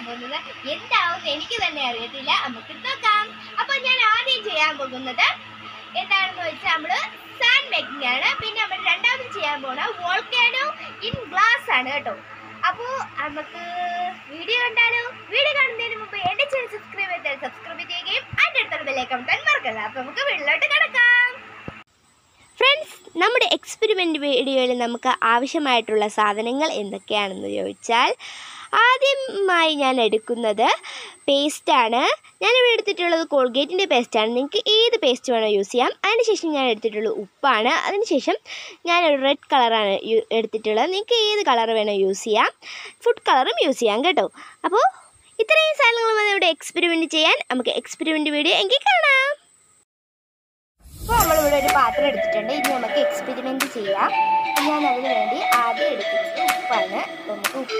പോകുന്നത് എന്താവും എനിക്ക് തന്നെ അറിയത്തില്ല നമുക്ക് നോക്കാം അപ്പൊ ഞാൻ ആദ്യം ചെയ്യാൻ പോകുന്നത് എന്താണെന്ന് വെച്ചാൽ നമ്മള് സാൻഡ് മേക്കിംഗ് ആണ് പിന്നെ നമ്മൾ രണ്ടാമത് ചെയ്യാൻ പോണ വോൾക്കാനോ ഇൻ ഗ്ലാസ് ആണ് കേട്ടോ അപ്പോൾ നമുക്ക് വീഡിയോ കണ്ടാലോ വീഡിയോ കാണുന്നതിന് മുമ്പ് എന്റെ ചാനൽ സബ്സ്ക്രൈബ് ചെയ്താൽ സബ്സ്ക്രൈബ് ചെയ്യുകയും അതിൻ്റെ അടുത്തുള്ള ബെല്ലൈക്കൺ താൻ മറക്കല്ല അപ്പോൾ നമുക്ക് വീട്ടിലോട്ട് കിടക്കാം ഫ്രണ്ട്സ് നമ്മുടെ എക്സ്പെരിമെൻ്റ് വീഡിയോയിൽ നമുക്ക് ആവശ്യമായിട്ടുള്ള സാധനങ്ങൾ എന്തൊക്കെയാണെന്ന് ചോദിച്ചാൽ ആദ്യമായി ഞാൻ എടുക്കുന്നത് പേസ്റ്റാണ് ഞാനിവിടെ എടുത്തിട്ടുള്ളത് കോൾഗേറ്റിൻ്റെ പേസ്റ്റാണ് നിങ്ങൾക്ക് ഏത് പേസ്റ്റ് വേണോ യൂസ് ചെയ്യാം അതിനുശേഷം ഞാൻ എടുത്തിട്ടുള്ളത് ഉപ്പാണ് അതിനുശേഷം ഞാനൊരു റെഡ് കളറാണ് യു- എടുത്തിട്ടുള്ളത് നിങ്ങൾക്ക് ഏത് കളർ വേണോ യൂസ് ചെയ്യാം ഫുഡ് കളറും യൂസ് ചെയ്യാം കേട്ടോ അപ്പോൾ ഇത്രയും സാധനങ്ങൾ മതി ഇവിടെ എക്സ്പെരിമെൻറ്റ് ചെയ്യാൻ നമുക്ക് എക്സ്പെരിമെൻറ്റ് വീഡിയോ എങ്കിൽ കാണാം ഇപ്പോൾ നമ്മളിവിടെ ഒരു പാത്രം എടുത്തിട്ടുണ്ട് ഇനി നമുക്ക് എക്സ്പെരിമെൻറ്റ് ചെയ്യാം ഞാൻ അതിന് വേണ്ടി ആദ്യം എടുക്കുന്നത് ഉപ്പാണ് അപ്പോൾ നമുക്ക് ഉപ്പ്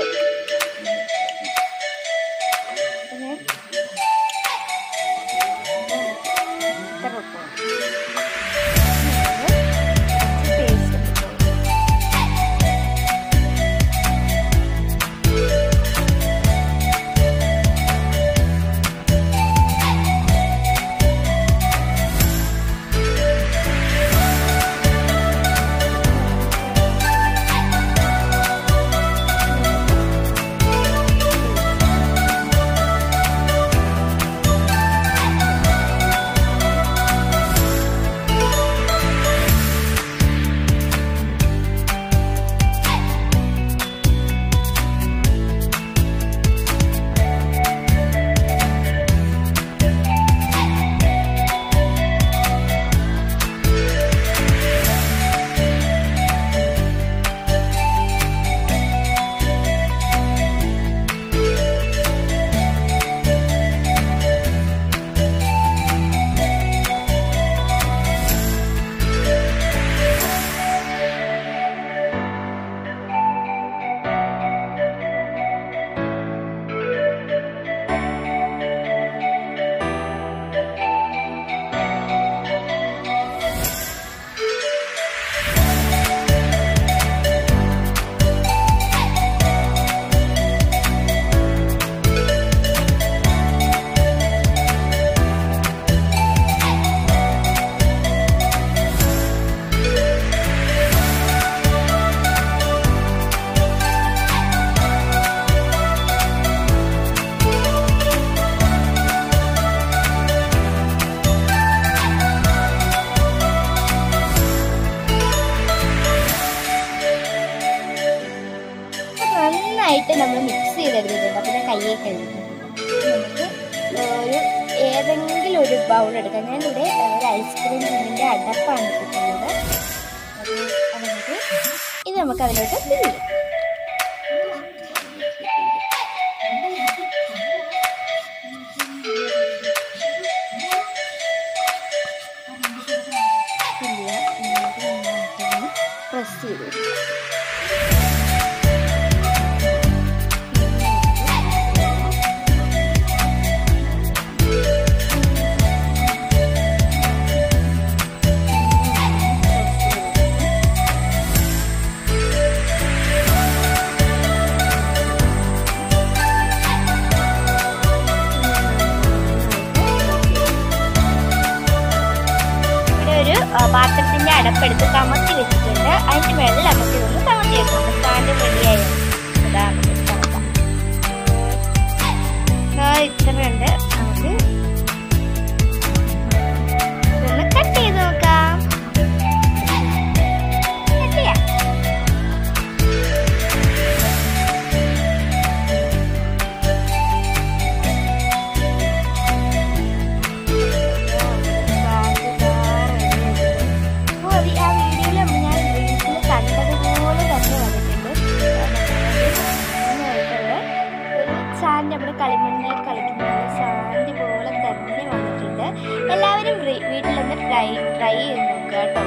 പിന്നെ ഇത്ര ഉപ്പ് മതി. ഇനി കുറച്ച് paste ഇട്ടിട്ട് നന്നായിട്ട് നമ്മൾ മിക്സ് ചെയ്തെടുത്തിട്ടുണ്ട് അപ്പം ഞാൻ കയ്യെ കഴുകിയിട്ടുണ്ട് നമുക്ക് ഒരു ഏതെങ്കിലും ഒരു ബൗൾ എടുക്കാം ഞാനിവിടെ ഒരു ഐസ്ക്രീം ഇതിൻ്റെ അടപ്പാണ് എടുത്തിട്ടുള്ളത് അത് അതിലേക്ക് ഇത് നമുക്ക് അതിലോട്ട് fill ചെയ്യാം fill ചെയ്യാം എന്നിട്ട് നന്നായിട്ടൊന്ന് പ്രസ് ചെയ്ത് കൊടുക്കാം ഇവിടെ ഒരു ആ, പാത്രത്തിന്റെ അടപ്പെടുത്ത് കമത്തി വെച്ചിട്ടുണ്ട് അതിന്റെ വെള്ളം നമുക്ക് ഇതൊന്ന് കമത്തി വെക്കാം അപ്പൊ സ്റ്റാൻഡ് റെഡിയായി ഇതാ നമുക്ക് കമത്താം. ദാ ഇത്രയുണ്ട് നമുക്ക് ഇതൊന്ന് കട്ട് ചെയ്ത് നോക്കാം കട്ട് ചെയ്യാം അപ്പോൾ അത് ആ വീഡിയോയിൽ ഞാൻ റീൽസിൽ കണ്ടതുപോലെ തന്നെ വന്നിട്ടുണ്ട് നന്നായിട്ടുള്ള ഒരു സാൻഡ് നമ്മുടെ കളിമണ്ണിൽ കളിക്കുന്ന പോലെ സാൻഡ് പോലെ തന്നെ വന്നിട്ടുണ്ട് എല്ലാവരും വീ- വീട്ടിലൊന്ന് ട്രൈ ട്രൈ ചെയ്ത് നോക്കുക കേട്ടോ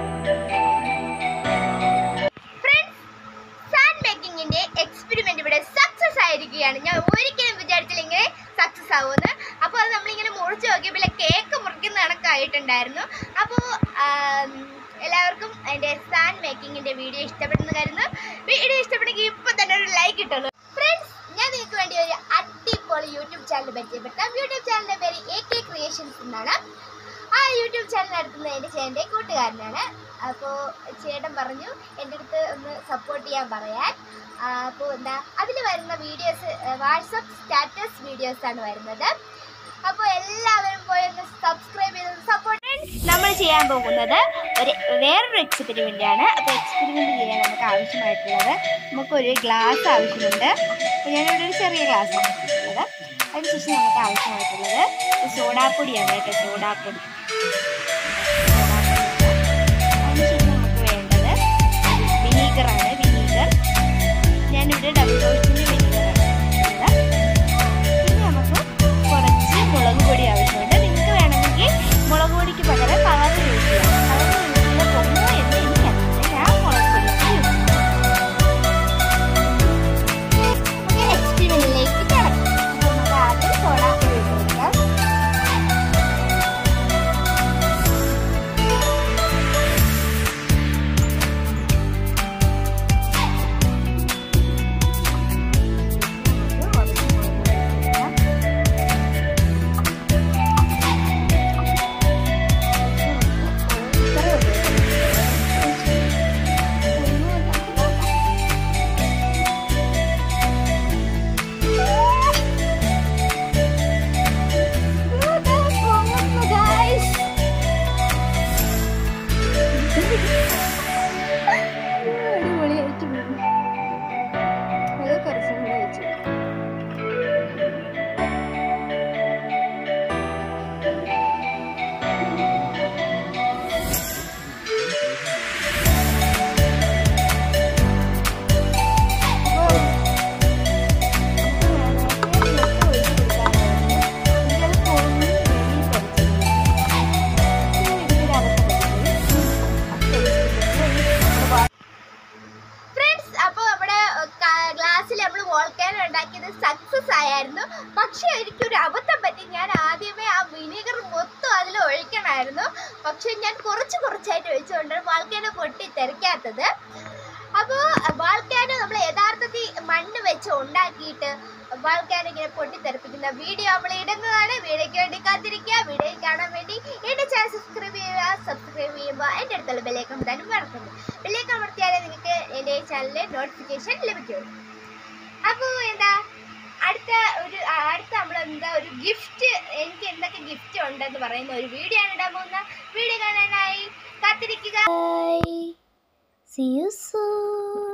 സാൻഡ് മേക്കിങ്ങിന്റെ എക്സ്പെരിമെന്റ് ഇവിടെ സക്സസ് ആയിരിക്കുകയാണ് ഞാൻ ഒരിക്കലും വിചാരിച്ചില്ല ഇങ്ങനെ സക്സസ് ആവുമെന്ന് അപ്പോൾ അത് നമ്മളിങ്ങനെ മുറിച്ച് നോക്കിയപ്പോൾ കേക്ക് മുറിക്കുന്ന കണക്കായിട്ടുണ്ടായിരുന്നു അപ്പോൾ എല്ലാവർക്കും എൻ്റെ സാൻഡ് മേക്കിങ്ങിന്റെ വീഡിയോ ഇഷ്ടപ്പെടുന്ന കരുതുന്നു വീഡിയോ ഇഷ്ടപ്പെടുന്നെങ്കിൽ ഇപ്പൊ തന്നെ ഒരു ലൈക്ക് ഇട്ടുള്ളൂ ഫ്രണ്ട്സ് ഞാൻ നിങ്ങൾക്ക് വേണ്ടി ഒരു അടിപൊളി യൂട്യൂബ് ചാനൽ പരിചയപ്പെടുത്താം യൂട്യൂബ് ചാനലിന്റെ പേര് എ കെ ക്രിയേഷൻസ് എന്നാണ് ആ യൂട്യൂബ് ചാനൽ നടത്തുന്നത് എൻ്റെ ചേട്ടൻ്റെ കൂട്ടുകാരനാണ് അപ്പോൾ ചേട്ടൻ പറഞ്ഞു എൻ്റെ അടുത്ത് ഒന്ന് സപ്പോർട്ട് ചെയ്യാൻ പറയാൻ അപ്പോൾ എന്താ അതിൽ വരുന്ന വീഡിയോസ് വാട്സപ്പ് സ്റ്റാറ്റസ് വീഡിയോസ് ആണ് വരുന്നത് അപ്പോൾ എല്ലാവരും പോയി ഒന്ന് സബ്സ്ക്രൈബ് ചെയ്ത് സപ്പോർട്ട് നമ്മൾ ചെയ്യാൻ പോകുന്നത് ഒരു വേറൊരു എക്സ്പെരിമെൻ്റ് ആണ് അപ്പോൾ എക്സ്പെരിമെൻ്റ് ചെയ്യാൻ നമുക്ക് ആവശ്യമായിട്ടുള്ളത് നമുക്കൊരു ഗ്ലാസ് ആവശ്യമുണ്ട് അപ്പോൾ ഞാനിവിടെ ഒരു ചെറിയ ഗ്ലാസ് ആണ് എടുത്തിട്ടുള്ളത് അതിനുശേഷം നമുക്ക് ആവശ്യമായിട്ടുള്ളത് സോഡാപ്പൊടിയാണ് കേട്ടോ സോഡാപ്പൊടി അതിനുശേഷം നമുക്ക് വേണ്ടത് വിനീഗറാണ് വിനീഗർ ഞാനിവിടെ ഡബിൾ ഡോസിൻ്റെ വിനീഗറാണ് എടുക്കുന്നത് പിന്നെ നമുക്ക് കുറച്ച് മുളക് പൊടി ആവശ്യമുണ്ട് നിങ്ങൾക്ക് വേണമെങ്കിൽ മുളക് പൊടിക്ക് പകരം കളർ യൂസ് ചെയ്യാം കളർ യൂസ് ചെയ്യുന്ന പൊങ്ങോ എന്ന് എനിക്കറിയില്ല ഞാൻ മുളക് പൊടിയാണ് യൂസ് നമുക്ക് എക്സ്പെരിമെന്റിലേക്ക് കിടക്കാം അപ്പോൾ നമുക്ക് ആദ്യം സോഡാപ്പൊടി ഇട്ട് കൊടുക്കാം കുറച്ച് മുളക് പൊടി ഇട്ട് കൊടുക്കാം കുറച്ചും കൂടെ വെച്ചു ഫ്രണ്ട്സ് അപ്പോൾ നമ്മുടെ ക്ലാസ്സിൽ നമ്മൾ വോൾക്കാനോ ഉണ്ടാക്കിയത് സക്സസ് ആയിരുന്നു പക്ഷെ എനിക്കൊരു അബദ്ധം പറ്റി ഞാൻ ആദ്യമേ ആ വിനീഗർ മൊത്തം അതിൽ ഒഴിക്കണമായിരുന്നു പക്ഷെ ഞാൻ കുറച്ച് കുറച്ചായിട്ട് ഒഴിച്ചുകൊണ്ടാണ് വാൾക്കാനോ പൊട്ടി തെറിക്കാത്തത് അപ്പോൾ വാൾക്കാനോ നമ്മൾ യഥാർത്ഥത്തിൽ മണ്ണ് വെച്ച് ഉണ്ടാക്കിയിട്ട് വാൾക്കാനോ ഇങ്ങനെ പൊട്ടിത്തെറിപ്പിക്കുന്ന വീഡിയോ നമ്മൾ ഇടുന്നതാണ് വീഡിയോയ്ക്ക് വേണ്ടി കാത്തിരിക്കുക വീഡിയോ കാണാൻ വേണ്ടി എൻ്റെ ചാനൽ സബ്സ്ക്രൈബ് ചെയ്യുക സബ്സ്ക്രൈബ് ചെയ്യുമ്പോൾ എൻ്റെ അടുത്തുള്ള ബെല്ലേക്ക് അമർത്താനും മറക്കരുത് ബെല്ലേക്ക് അമർത്തിയാലേ നിങ്ങൾക്ക് എൻ്റെ ചാനലിലെ നോട്ടിഫിക്കേഷൻ ലഭിക്കുള്ളൂ അപ്പോൾ എന്താ അടുത്ത ഒരു ആ, അടുത്ത നമ്മൾ എന്താ ഒരു ഗിഫ്റ്റ് എനിക്ക് എന്തൊക്കെ ഗിഫ്റ്റ് ഉണ്ടെന്ന് പറയുന്ന ഒരു വീഡിയോ ആണ് ഇടാൻ പോകുന്ന വീഡിയോ കാണാനായി കാത്തിരിക്കുക See you soon.